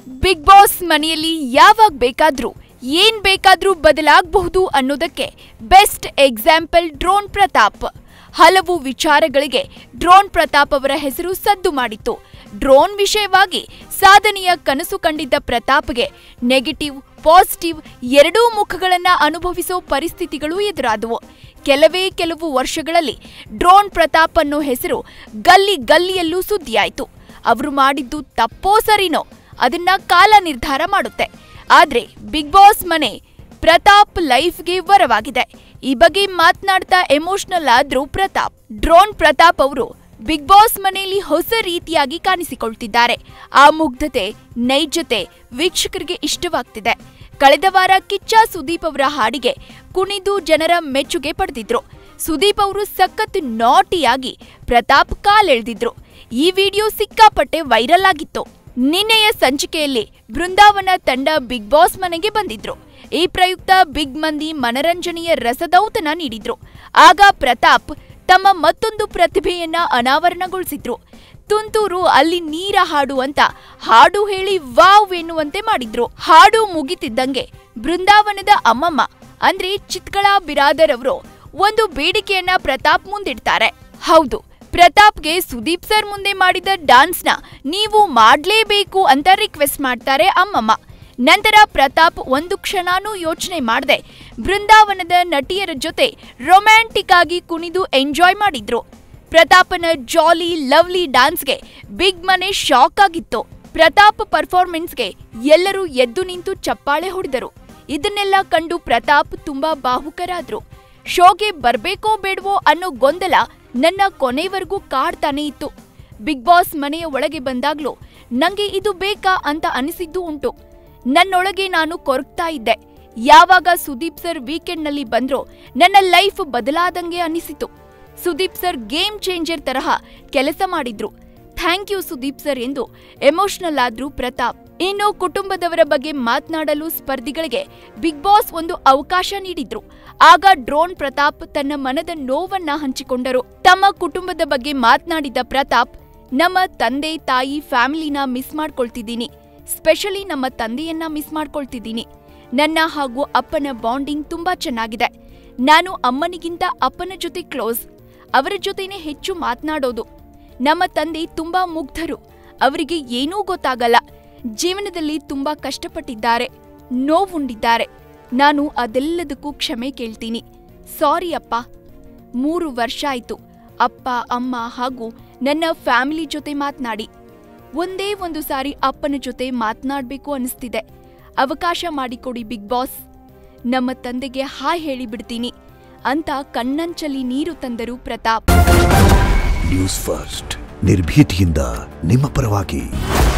big boss ಮನೆಯಲ್ಲಿ ಯಾವಾಗ ಬೇಕಾದ್ರೂ ಏನ್ ಬೇಕಾದ್ರೂ ಬದಲಾಗಬಹುದು ಅನ್ನೋದಕ್ಕೆ ಬೆಸ್ಟ್ ಎಕ್ಸಾಂಪಲ್ ಡ್ರೋನ್ ಪ್ರತಾಪ್ ಹಲವು ವಿಚಾರಗಳಿಗೆ ಡ್ರೋನ್ ಪ್ರತಾಪ್ ಅವರ ಹೆಸರು ಸದ್ದು ಮಾಡಿತ್ತು ಡ್ರೋನ್ ವಿಷಯವಾಗಿ ಸಾಧನೆಯ ಕನಸು ಕಂಡಿದ್ದ ಪ್ರತಾಪ್ಗೆ ನೆಗೆಟಿವ್ ಪಾಸಿಟಿವ್ ಎರಡೂ ಮುಖಗಳನ್ನ ಅನುಭವಿಸೋ ಪರಿಸ್ಥಿತಿಗಳು ಎದುರಾದವು ಕೆಲವೇ ಕೆಲವು ವರ್ಷಗಳಲ್ಲಿ ಡ್ರೋನ್ ಪ್ರತಾಪ್ ಅನ್ನೋ ಹೆಸರು ಗಲ್ಲಿ ಗಲ್ಲಿಯಲ್ಲೂ ಸುದ್ದಿಯಾಯಿತು ಅವರು ಮಾಡಿದ್ದು ತಪ್ಪೋ ಸರಿನೋ ಅದನ್ನ ಕಾಲ ನಿರ್ಧಾರ ಮಾಡುತ್ತೆ ಆದ್ರೆ ಬಿಗ್ ಬಾಸ್ ಮನೆ ಪ್ರತಾಪ್ ಲೈಫ್ಗೆ ವರವಾಗಿದೆ ಈ ಬಗ್ಗೆ ಮಾತನಾಡ್ತಾ ಎಮೋಷನಲ್ ಆದ್ರು ಪ್ರತಾಪ್ ಡ್ರೋನ್ ಪ್ರತಾಪ್ ಅವರು ಬಿಗ್ ಬಾಸ್ ಮನೆಯಲ್ಲಿ ಹೊಸ ರೀತಿಯಾಗಿ ಕಾಣಿಸಿಕೊಳ್ತಿದ್ದಾರೆ ಆ ಮುಗ್ಧತೆ ನೈಜತೆ ವೀಕ್ಷಕರಿಗೆ ಇಷ್ಟವಾಗ್ತಿದೆ ಕಳೆದ ವಾರ ಕಿಚ್ಚ ಸುದೀಪ್ ಅವರ ಹಾಡಿಗೆ ಕುಣಿದು ಜನರ ಮೆಚ್ಚುಗೆ ಪಡೆದಿದ್ರು ಸುದೀಪ್ ಅವರು ಸಖತ್ ನಾಟಿಯಾಗಿ ಪ್ರತಾಪ್ ಕಾಲೆಳೆದಿದ್ರು ಈ ವಿಡಿಯೋ ಸಿಕ್ಕಾಪಟ್ಟೆ ವೈರಲ್ ಆಗಿತ್ತು ನಿನ್ನೆಯ ಸಂಚಿಕೆಯಲ್ಲಿ ಬೃಂದಾವನ ತಂಡ ಬಿಗ್ ಬಾಸ್ ಮನೆಗೆ ಬಂದಿದ್ರು ಈ ಪ್ರಯುಕ್ತ ಬಿಗ್ ಮಂದಿ ಮನರಂಜನೆಯ ರಸದೌತಣ ನೀಡಿದ್ರು ಆಗ ಪ್ರತಾಪ್ ತಮ್ಮ ಮತ್ತೊಂದು ಪ್ರತಿಭೆಯನ್ನ ಅನಾವರಣಗೊಳಿಸಿದ್ರು ತುಂತೂರು ಅಲ್ಲಿ ನೀರ ಹಾಡು ಅಂತ ಹಾಡು ಹೇಳಿ ವಾವ್ ಎನ್ನುವಂತೆ ಮಾಡಿದ್ರು ಹಾಡು ಮುಗಿತಿದ್ದಂಗೆ ಬೃಂದಾವನದ ಅಮ್ಮಮ್ಮ ಅಂದ್ರೆ ಚಿತ್ಕಳಾ ಬಿರಾದರ್ ಅವರು ಒಂದು ಬೇಡಿಕೆಯನ್ನ ಪ್ರತಾಪ್ ಮುಂದಿಡ್ತಾರೆ ಹೌದು ಪ್ರತಾಪ್ಗೆ ಸುದೀಪ್ ಸರ್ ಮುಂದೆ ಮಾಡಿದ ಡಾನ್ಸ್ನ ನೀವು ಮಾಡ್ಲೇಬೇಕು ಅಂತ ರಿಕ್ವೆಸ್ಟ್ ಮಾಡ್ತಾರೆ ಅಮ್ಮಮ್ಮ ನಂತರ ಪ್ರತಾಪ್ ಒಂದು ಕ್ಷಣನೂ ಯೋಚನೆ ಮಾಡದೆ ಬೃಂದಾವನದ ನಟಿಯರ ಜೊತೆ ರೊಮ್ಯಾಂಟಿಕ್ ಆಗಿ ಕುಣಿದು ಎಂಜಾಯ್ ಮಾಡಿದ್ರು ಪ್ರತಾಪನ ಜಾಲಿ ಲವ್ಲಿ ಡಾನ್ಸ್ಗೆ ಬಿಗ್ ಮನೆ ಶಾಕ್ ಆಗಿತ್ತು ಪ್ರತಾಪ್ ಪರ್ಫಾರ್ಮೆನ್ಸ್ಗೆ ಎಲ್ಲರೂ ಎದ್ದು ನಿಂತು ಚಪ್ಪಾಳೆ ಹೊಡೆದರು ಇದನ್ನೆಲ್ಲ ಕಂಡು ಪ್ರತಾಪ್ ತುಂಬಾ ಭಾವುಕರಾದ್ರು ಶೋಗೆ ಬರ್ಬೇಕೋ ಬೇಡವೋ ಅನ್ನೋ ಗೊಂದಲ ನನ್ನ ಕೊನೆವರೆಗೂ ಕಾಡ್ತಾನೆ ಇತ್ತು ಬಿಗ್ ಬಾಸ್ ಮನೆಯ ಒಳಗೆ ಬಂದಾಗ್ಲೂ ನಂಗೆ ಇದು ಬೇಕಾ ಅಂತ ಅನಿಸಿದ್ದು ಉಂಟು ನನ್ನೊಳಗೆ ನಾನು ಕೊರಗ್ತಾ ಇದ್ದೆ ಯಾವಾಗ ಸುದೀಪ್ ಸರ್ ವೀಕೆಂಡ್ನಲ್ಲಿ ಬಂದ್ರೋ ನನ್ನ ಲೈಫ್ ಬದಲಾದಂಗೆ ಅನಿಸಿತು ಸುದೀಪ್ ಸರ್ ಗೇಮ್ ಚೇಂಜರ್ ತರಹ ಕೆಲಸ ಮಾಡಿದ್ರು ಥ್ಯಾಂಕ್ ಯು ಸುದೀಪ್ ಸರ್ ಎಂದು ಎಮೋಷನಲ್ ಆದ್ರು ಪ್ರತಾಪ್ ಇನ್ನು ಕುಟುಂಬದವರ ಬಗ್ಗೆ ಮಾತನಾಡಲು ಸ್ಪರ್ಧಿಗಳಿಗೆ ಬಿಗ್ ಬಾಸ್ ಒಂದು ಅವಕಾಶ ನೀಡಿದ್ರು ಆಗ ಡ್ರೋನ್ ಪ್ರತಾಪ್ ತನ್ನ ಮನದ ನೋವನ್ನ ಹಂಚಿಕೊಂಡರು ತಮ್ಮ ಕುಟುಂಬದ ಬಗ್ಗೆ ಮಾತನಾಡಿದ ಪ್ರತಾಪ್ ನಮ್ಮ ತಂದೆ ತಾಯಿ ಫ್ಯಾಮಿಲಿನ ಮಿಸ್ ಮಾಡ್ಕೊಳ್ತಿದ್ದೀನಿ ಸ್ಪೆಷಲಿ ನಮ್ಮ ತಂದೆಯನ್ನ ಮಿಸ್ ಮಾಡ್ಕೊಳ್ತಿದ್ದೀನಿ ನನ್ನ ಹಾಗೂ ಅಪ್ಪನ ಬಾಂಡಿಂಗ್ ತುಂಬಾ ಚೆನ್ನಾಗಿದೆ ನಾನು ಅಮ್ಮನಿಗಿಂತ ಅಪ್ಪನ ಜೊತೆ ಕ್ಲೋಸ್ ಅವರ ಜೊತೆನೆ ಹೆಚ್ಚು ಮಾತನಾಡೋದು ನಮ್ಮ ತಂದೆ ತುಂಬಾ ಮುಗ್ಧರು ಅವರಿಗೆ ಏನೂ ಗೊತ್ತಾಗಲ್ಲ ಜೀವನದಲ್ಲಿ ತುಂಬಾ ಕಷ್ಟಪಟ್ಟಿದ್ದಾರೆ ನೋವುಂಡಿದ್ದಾರೆ ನಾನು ಅದೆಲ್ಲದಕ್ಕೂ ಕ್ಷಮೆ ಕೇಳ್ತೀನಿ ಸಾರಿ ಅಪ್ಪ ಮೂರು ವರ್ಷ ಆಯ್ತು ಅಪ್ಪ ಅಮ್ಮ ಹಾಗೂ ನನ್ನ ಫ್ಯಾಮಿಲಿ ಜೊತೆ ಮಾತನಾಡಿ ಒಂದೇ ಒಂದು ಸಾರಿ ಅಪ್ಪನ ಜೊತೆ ಮಾತನಾಡಬೇಕು ಅನಿಸ್ತಿದೆ ಅವಕಾಶ ಮಾಡಿಕೊಡಿ ಬಿಗ್ ಬಾಸ್ ನಮ್ಮ ತಂದೆಗೆ ಹಾಯ್ ಹೇಳಿಬಿಡ್ತೀನಿ ಅಂತ ಕಣ್ಣಂಚಲಿ ನೀರು ತಂದರು ಪ್ರತಾಪ್ ನ್ಯೂಸ್ ಫಸ್ಟ್ ನಿರ್ಭೀತಿಯಿಂದ ನಿಮ್ಮ ಪರವಾಗಿ